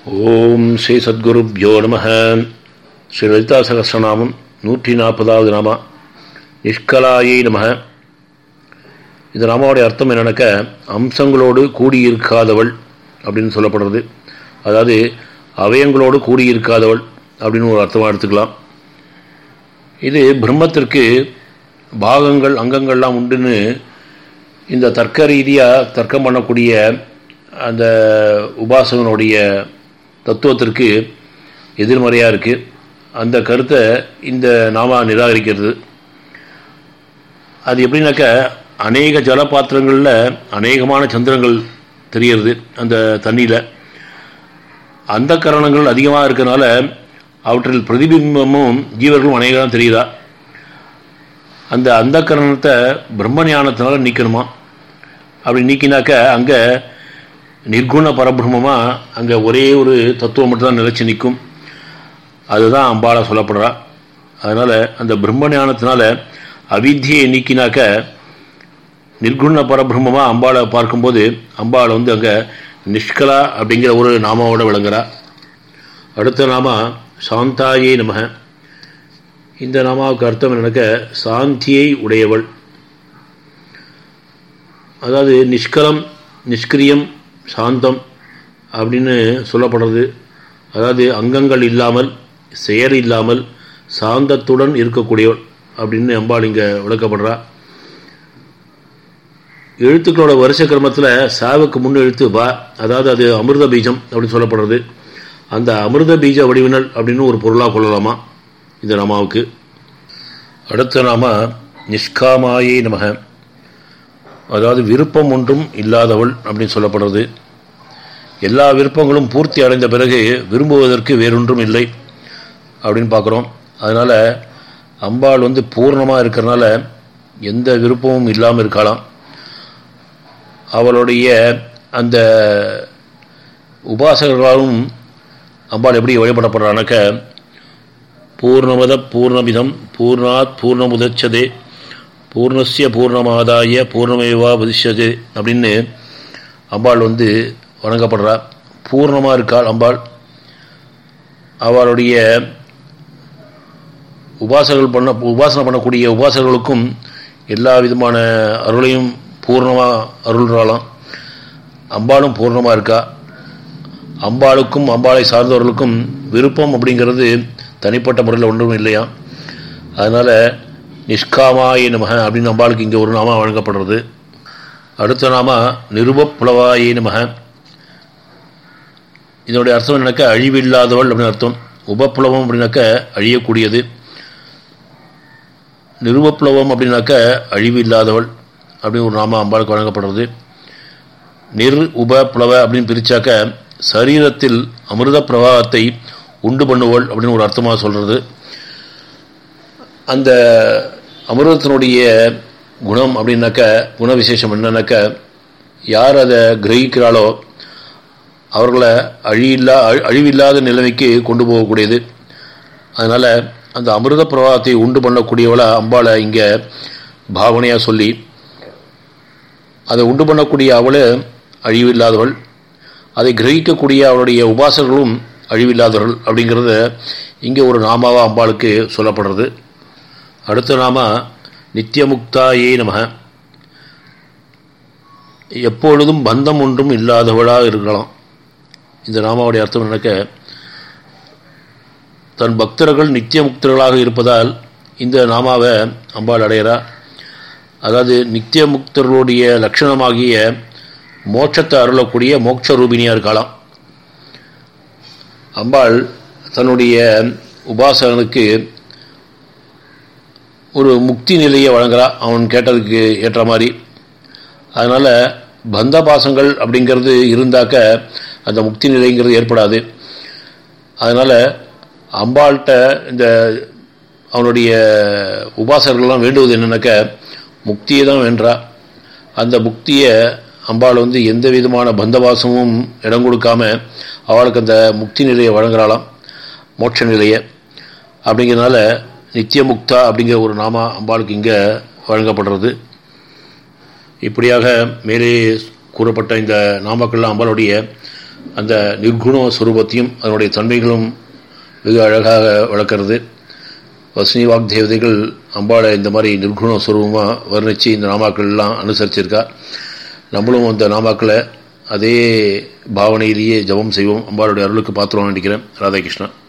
ஓம் ஸ்ரீ சத்குருப்யோ நம ஸ்ரீ லலிதா சகசிரநாமம் நூற்றி நாற்பதாவது நாமா நிஷ்கலாயை நம இந்த நாமாவுடைய அர்த்தம் என்னன்னாக்க அம்சங்களோடு கூடியிருக்காதவள் அப்படின்னு சொல்லப்படுறது அதாவது அவயங்களோடு கூடியிருக்காதவள் அப்படின்னு ஒரு அர்த்தமாக எடுத்துக்கலாம் இது பிரம்மத்திற்கு பாகங்கள் அங்கங்கள்லாம் உண்டுன்னு இந்த தர்க்க ரீதியாக தர்க்கம் பண்ணக்கூடிய அந்த உபாசகனுடைய தத்துவத்திற்கு எதிர்மறையாக இருக்குது அந்த கருத்தை இந்த நாமா நிராகரிக்கிறது அது எப்படின்னாக்க அநேக ஜலபாத்திரங்களில் அநேகமான சந்திரங்கள் தெரிகிறது அந்த தண்ணியில் அந்த கரணங்கள் அதிகமாக இருக்கிறனால அவற்றில் பிரதிபிம்பமும் ஜீவர்களும் அநேகம் தெரியுதா அந்த அந்த கரணத்தை பிரம்ம ஞானத்தினால நீக்கணுமா அப்படி நீக்கினாக்க அங்கே நிர்குண பரபிரமமாக அங்கே ஒரே ஒரு தத்துவம் மட்டும்தான் நிலச்சி நிற்கும் அதுதான் அம்பாளை சொல்லப்படுறா அதனால் அந்த பிரம்ம ஞானத்தினால அவித்தியை நீக்கினாக்க நிர்குண பரபிரமமாக அம்பாளை பார்க்கும்போது அம்பாளை வந்து அங்கே நிஷ்கலா அப்படிங்கிற ஒரு நாமாவோட விளங்குறா அடுத்த நாமா சாந்தாயே நமக இந்த நாமாவுக்கு அர்த்தம் என்னக்க சாந்தியை உடையவள் அதாவது நிஷ்கலம் நிஷ்கிரியம் சாந்தம் அப்படின்னு சொல்லப்படுறது அதாவது அங்கங்கள் இல்லாமல் செயல் இல்லாமல் சாந்தத்துடன் இருக்கக்கூடியவள் அப்படின்னு அம்பாள் இங்கே விளக்கப்படுறா எழுத்துக்களோட வருஷ கிரமத்தில் சாவுக்கு முன் எழுத்து பா அதாவது அது அமிர்த பீஜம் அப்படின்னு சொல்லப்படுறது அந்த அமிர்த பீஜ வடிவினல் அப்படின்னு ஒரு பொருளாக கொள்ளலாமா இந்த நாமாவுக்கு அடுத்த நாம நிஷ்காமாயே நமக அதாவது விருப்பம் ஒன்றும் இல்லாதவள் அப்படின்னு சொல்லப்படுறது எல்லா விருப்பங்களும் பூர்த்தி அடைந்த பிறகு விரும்புவதற்கு வேறொன்றும் இல்லை அப்படின்னு பார்க்குறோம் அதனால் அம்பாள் வந்து பூர்ணமாக இருக்கிறனால எந்த விருப்பமும் இல்லாமல் இருக்கலாம் அவளுடைய அந்த உபாசகர்களாலும் அம்பாள் எப்படி வழிபடப்படுறானாக்க பூர்ணமத பூர்ணமிதம் பூர்ணாத் பூர்ணமுதச்சதே பூர்ணசிய பூர்ணமாதாய பூர்ணமேவா பதிஷதே அப்படின்னு அம்பாள் வந்து வணங்கப்படுறா பூர்ணமாக இருக்காள் அம்பாள் அவளுடைய உபாசகர்கள் பண்ண உபாசனை பண்ணக்கூடிய உபாசகர்களுக்கும் எல்லா விதமான அருளையும் பூர்ணமாக அருள்றாளாம் அம்பாளும் பூர்ணமாக இருக்கா அம்பாளுக்கும் அம்பாளை சார்ந்தவர்களுக்கும் விருப்பம் அப்படிங்கிறது தனிப்பட்ட முறையில் ஒன்றும் இல்லையா அதனால் நிஷ்காமாய நமக அப்படின்னு அம்பாளுக்கு இங்கே ஒரு நாமா வழங்கப்படுறது அடுத்த நாமா நிருபப்புலவாயே நமக இதனுடைய அர்த்தம் என்னக்க அழிவில்லாதவள் அப்படின்னு அர்த்தம் உபப்புலவம் அப்படின்னாக்க அழியக்கூடியது நிருபப்புலவம் அப்படின்னாக்க அழிவு இல்லாதவள் அப்படின்னு ஒரு நாம அம்பாளுக்கு வழங்கப்படுறது நிர் உப புலவ அப்படின்னு பிரித்தாக்க சரீரத்தில் அமிர்த பிரவாகத்தை உண்டு பண்ணுவள் அப்படின்னு ஒரு அர்த்தமாக சொல்கிறது அந்த அமிர்தத்தினுடைய குணம் அப்படின்னாக்க குண விசேஷம் என்னன்னாக்க யார் அதை கிரகிக்கிறாளோ அவர்களை அழியில்லா அழிவில்லாத நிலைமைக்கு கொண்டு போகக்கூடியது அதனால் அந்த அமிர்த பிரவாகத்தை உண்டு பண்ணக்கூடியவளை அம்பாளை இங்கே பாவனையாக சொல்லி அதை உண்டு பண்ணக்கூடிய அவள் அழிவில்லாதவள் அதை கிரகிக்கக்கூடிய அவளுடைய உபாசகர்களும் அழிவில்லாதவர்கள் அப்படிங்கிறத இங்கே ஒரு நாமாவாக அம்பாளுக்கு சொல்லப்படுறது அடுத்த நாம நித்தியமுக்தாயே நமக எப்பொழுதும் பந்தம் ஒன்றும் இல்லாதவளாக இருக்கலாம் இந்த நாமாவுடைய அர்த்தம் என்னக்க தன் பக்தர்கள் நித்திய முக்தர்களாக இருப்பதால் இந்த நாமாவை அம்பாள் அடையிறா அதாவது நித்திய முக்தர்களுடைய லட்சணமாகிய மோட்சத்தை அருளக்கூடிய மோட்ச ரூபினியாக இருக்கலாம் அம்பாள் தன்னுடைய உபாசகனுக்கு ஒரு முக்தி நிலையை வழங்குறா அவன் கேட்டதுக்கு ஏற்ற மாதிரி அதனால் பந்த பாசங்கள் அப்படிங்கிறது இருந்தாக்க அந்த முக்தி நிலைங்கிறது ஏற்படாது அதனால் அம்பாள்கிட்ட இந்த அவனுடைய உபாசகர்கள்லாம் வேண்டுவது என்னன்னாக்க முக்தியை தான் வேண்டா அந்த முக்தியை அம்பாள் வந்து எந்த விதமான பந்தவாசமும் இடம் கொடுக்காம அவளுக்கு அந்த முக்தி நிலையை வழங்குறாளாம் மோட்ச நிலையை அப்படிங்கிறதுனால நித்தியமுக்தா அப்படிங்கிற ஒரு நாமா அம்பாளுக்கு இங்கே வழங்கப்படுறது இப்படியாக மேலே கூறப்பட்ட இந்த நாமக்கல்லாம் அம்பாளுடைய அந்த நிர்குண சுரூபத்தையும் அதனுடைய தன்மைகளும் வெகு அழகாக வளர்க்கறது வசனி வாக்தேவதைகள் அம்பாளை இந்த மாதிரி நிர்குண சுரூபமாக வர்ணித்து இந்த நாமாக்கள்லாம் அனுசரிச்சிருக்கா நம்மளும் அந்த நாமாக்களை அதே பாவனையிலேயே ஜபம் செய்வோம் அம்பாளுடைய அருளுக்கு பாத்திரம் நினைக்கிறேன் ராதாகிருஷ்ணா